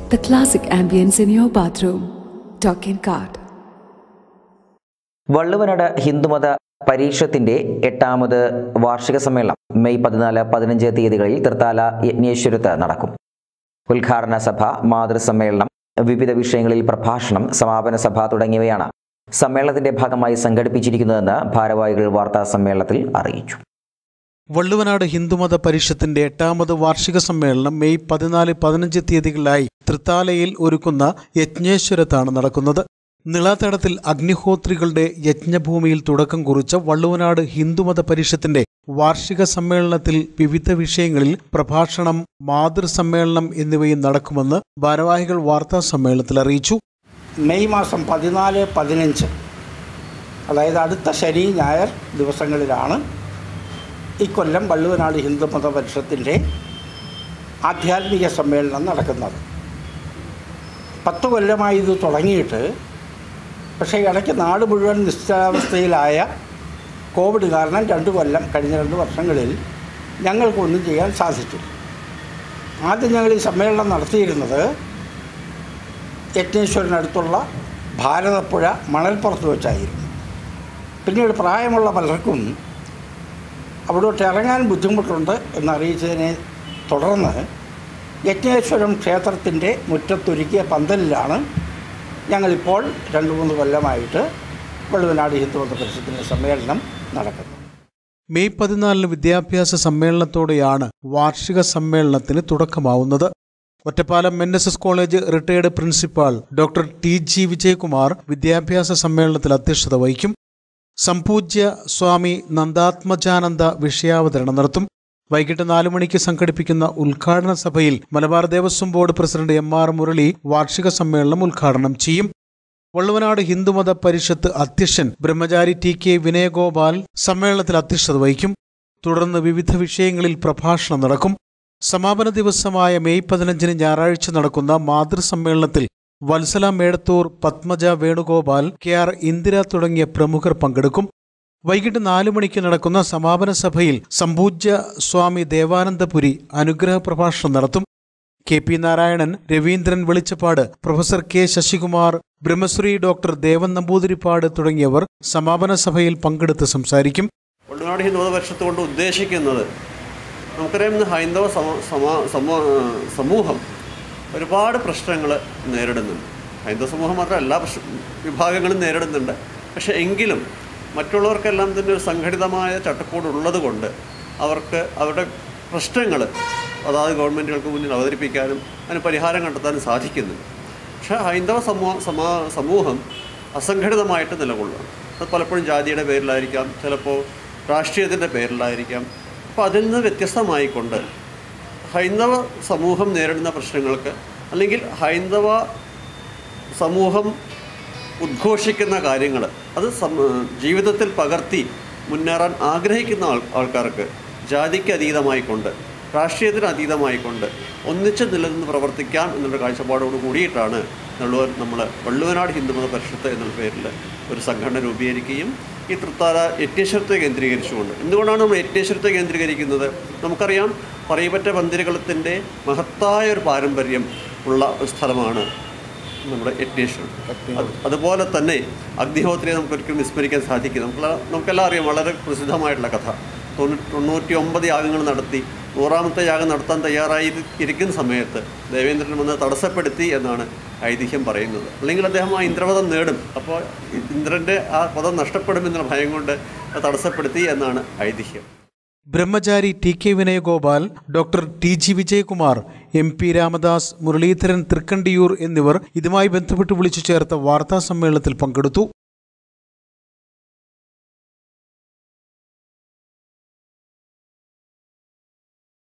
the classic ambience in your bathroom. Talk and Card. Valluvanad ഹിന്ദുമത പരീക്ഷത്തിന്റെ എട്ടാമത് വാർഷിക സമ്മേളനം മെയ് പതിനാല് പതിനഞ്ച് തീയതികളിൽ തൃത്താല യജ്ഞേശ്വരത്ത് നടക്കും ഉദ്ഘാടന സഭ മാതൃസമ്മേളനം വിവിധ വിഷയങ്ങളിൽ പ്രഭാഷണം സമാപന സഭ തുടങ്ങിയവയാണ് സമ്മേളനത്തിന്റെ ഭാഗമായി സംഘടിപ്പിച്ചിരിക്കുന്നതെന്ന് ഭാരവാഹികൾ വാർത്താ സമ്മേളനത്തിൽ അറിയിച്ചു വള്ളുവനാട് ഹിന്ദുമത പരിഷത്തിന്റെ എട്ടാമത് വാർഷിക സമ്മേളനം മെയ് പതിനാല് പതിനഞ്ച് തീയതികളിലായി തൃത്താലയിൽ ഒരുക്കുന്ന യജ്ഞേശ്വരത്താണ് നടക്കുന്നത് നിളാതടത്തിൽ അഗ്നിഹോത്രികളുടെ യജ്ഞഭൂമിയിൽ തുടക്കം കുറിച്ച വള്ളുവനാട് ഹിന്ദുമത പരിഷത്തിന്റെ വാർഷിക സമ്മേളനത്തിൽ വിവിധ വിഷയങ്ങളിൽ പ്രഭാഷണം മാതൃസമ്മേളനം എന്നിവയും നടക്കുമെന്ന് ഭാരവാഹികൾ വാർത്താ സമ്മേളനത്തിൽ അറിയിച്ചു മെയ് മാസം പതിനാല് പതിനഞ്ച് അതായത് അടുത്ത ശനി ഞായർ ദിവസങ്ങളിലാണ് ഇക്കൊല്ലം വള്ളുവനാട് ഹിന്ദുമത പരിഷത്തിൻ്റെ ആധ്യാത്മിക സമ്മേളനം നടക്കുന്നത് പത്ത് കൊല്ലമായി ഇത് തുടങ്ങിയിട്ട് പക്ഷേ ഇടയ്ക്ക് നാട് മുഴുവൻ നിശ്ചലാവസ്ഥയിലായ കോവിഡ് കാരണം രണ്ട് കൊല്ലം കഴിഞ്ഞ രണ്ട് വർഷങ്ങളിൽ ഞങ്ങൾക്കൊന്നും ചെയ്യാൻ സാധിച്ചില്ല ആദ്യം ഞങ്ങൾ ഈ സമ്മേളനം നടത്തിയിരുന്നത് യജ്ഞേശ്വരനടുത്തുള്ള ഭാരതപ്പുഴ മണൽപ്പുറത്ത് വെച്ചായിരുന്നു പിന്നീട് പ്രായമുള്ള പലർക്കും അവിടോട്ട് ഇറങ്ങാൻ ബുദ്ധിമുട്ടുണ്ട് എന്നറിയിച്ചതിനെ തുടർന്ന് യജ്ഞേശ്വരം ക്ഷേത്രത്തിൻ്റെ മുറ്റത്തൊരുക്കിയ പന്തലിലാണ് ഞങ്ങളിപ്പോൾ രണ്ട് മൂന്ന് കൊല്ലമായിട്ട് വള്ളുവനാട് ഹിന്ദുമത പരിഷത്തിൻ്റെ സമ്മേളനം നടക്കുന്നത് മെയ് പതിനാലിന് വിദ്യാഭ്യാസ സമ്മേളനത്തോടെയാണ് വാർഷിക സമ്മേളനത്തിന് തുടക്കമാവുന്നത് Ottapalam N S S college retired principal doctor T G Vijayakumar വിദ്യാഭ്യാസ സമ്മേളനത്തിൽ അധ്യക്ഷത വഹിക്കും സംപൂജ്യ സ്വാമി നന്ദാത്മജാനന്ദ വിഷയാവതരണം നടത്തും വൈകിട്ട് നാലു മണിക്ക് സംഘടിപ്പിക്കുന്ന ഉദ്ഘാടന സഭയിൽ Malabar Devaswom board president M R Murali വാർഷിക സമ്മേളനം ഉദ്ഘാടനം ചെയ്യും വള്ളുവനാട് ഹിന്ദുമത പരിഷത്ത് അധ്യക്ഷൻ ബ്രഹ്മചാരി ടി കെ വിനയഗോപാൽ സമ്മേളനത്തിൽ അധ്യക്ഷത വഹിക്കും തുടർന്ന് വിവിധ വിഷയങ്ങളിൽ പ്രഭാഷണം നടക്കും സമാപന ദിവസമായ മെയ് പതിനഞ്ചിന് ഞായറാഴ്ച നടക്കുന്ന മാതൃസമ്മേളനത്തിൽ വത്സല മേടത്തൂർ പത്മജ വേണുഗോപാൽ കെ ആർ ഇന്ദിര തുടങ്ങിയ പ്രമുഖർ പങ്കെടുക്കും വൈകിട്ട് നാലു മണിക്ക് നടക്കുന്ന സമാപന സഭയിൽ സംപൂജ്യ സ്വാമി ദേവാനന്ദപുരി അനുഗ്രഹ പ്രഭാഷണം നടത്തും കെ പി നാരായണൻ രവീന്ദ്രൻ വെളിച്ചപ്പാട് professor K Sasikumar Brahmasri doctor Devan Namboodiripad തുടങ്ങിയവർ സമാപന സഭയിൽ പങ്കെടുത്ത് സംസാരിക്കും ഉൾനാട് ഹിന്ദുമത പരിഷത്ത് കൊണ്ട് ഉദ്ദേശിക്കുന്നത് നമുക്കറിയാം ഇന്ന് ഹൈന്ദവ സമ സമാ സമൂ- സമൂഹം ഒരുപാട് പ്രശ്നങ്ങൾ നേരിടുന്നുണ്ട് ഹൈന്ദവ സമൂഹം മാത്രമല്ല എല്ലാ പ്രശ്ന വിഭാഗങ്ങളും നേരിടുന്നുണ്ട് പക്ഷേ എങ്കിലും മറ്റുള്ളവർക്കെല്ലാം തന്നെ ഒരു സംഘടിതമായ ചട്ടക്കൂട് ഉള്ളത് കൊണ്ട് അവർക്ക് അവരുടെ പ്രശ്നങ്ങൾ അതാത് ഗവൺമെൻറ്റുകൾക്ക് മുന്നിൽ അവതരിപ്പിക്കാനും അതിന് പരിഹാരം കണ്ടെത്താനും സാധിക്കുന്നുണ്ട് പക്ഷേ ഹൈന്ദവ സമൂഹ സമാ സമൂഹം അസംഘടിതമായിട്ട് നിലകൊള്ളുകയാണ് അത് പലപ്പോഴും ജാതിയുടെ പേരിലായിരിക്കാം ചിലപ്പോൾ രാഷ്ട്രീയത്തിൻ്റെ പേരിലായിരിക്കാം അപ്പോൾ അതിൽ നിന്ന് വ്യത്യസ്തമായിക്കൊണ്ട് ഹൈന്ദവ സമൂഹം നേരിടുന്ന പ്രശ്നങ്ങൾക്ക് അല്ലെങ്കിൽ ഹൈന്ദവ സമൂഹം ഉദ്ഘോഷിക്കുന്ന കാര്യങ്ങൾ അത് സം- ജീവിതത്തിൽ പകർത്തി മുന്നേറാൻ ആഗ്രഹിക്കുന്ന ആൾ ആൾക്കാർക്ക് ജാതിക്ക് അതീതമായിക്കൊണ്ട് രാഷ്ട്രീയത്തിന് അതീതമായിക്കൊണ്ട് ഒന്നിച്ച് നിലനിന്ന് പ്രവർത്തിക്കാം എന്നുള്ള കാഴ്ചപ്പാടോട് കൂടിയിട്ടാണ് നെള്ളൂർ നമ്മൾ വള്ളുവനാട് ഹിന്ദുമത പരിഷത്ത് എന്നുള്ള പേരിൽ ഒരു സംഘടന രൂപീകരിക്കുകയും ഈ തൃത്താല യജ്ഞേശ്വരത്തെ കേന്ദ്രീകരിച്ചുകൊണ്ട് എന്തുകൊണ്ടാണ് നമ്മൾ യജ്ഞേശ്വരത്തെ കേന്ദ്രീകരിക്കുന്നത് നമുക്കറിയാം പറയപ്പറ്റ പന്തിരകളത്തിൻ്റെ മഹത്തായ ഒരു പാരമ്പര്യം ഉള്ള ഒരു സ്ഥലമാണ് നമ്മുടെ യജ്ഞേശ്വരം അത് അതുപോലെ തന്നെ അഗ്നിഹോത്രിയെ നമുക്ക് ഒരിക്കലും വിസ്മരിക്കാൻ സാധിക്കും നമുക്ക് നമുക്കെല്ലാം അറിയാം വളരെ പ്രസിദ്ധമായിട്ടുള്ള കഥ തൊണ്ണൂ തൊണ്ണൂറ്റി ഒമ്പത് യാഗങ്ങൾ നടത്തി നൂറാമത്തെ യാഗം നടത്താൻ തയ്യാറായി ഇരിക്കുന്ന സമയത്ത് ദേവേന്ദ്രൻ വന്ന് തടസ്സപ്പെടുത്തി എന്നാണ് ഐതിഹ്യം പറയുന്നത് അല്ലെങ്കിൽ അദ്ദേഹം ആ ഇന്ദ്രപദം നേടും അപ്പോൾ ഇന്ദ്രൻ്റെ ആ പദം നഷ്ടപ്പെടുമെന്നുള്ള ഭയം കൊണ്ട് അത് തടസ്സപ്പെടുത്തി എന്നാണ് ഐതിഹ്യം ബ്രഹ്മചാരി T K Vinayagopal doctor T G Vijayakumar M P Ramadas Muraleedharan Thrikkandiyoor എന്നിവർ ഇതുമായി ബന്ധപ്പെട്ട് വിളിച്ചു ചേർത്ത വാർത്താ സമ്മേളനത്തിൽ പങ്കെടുത്തു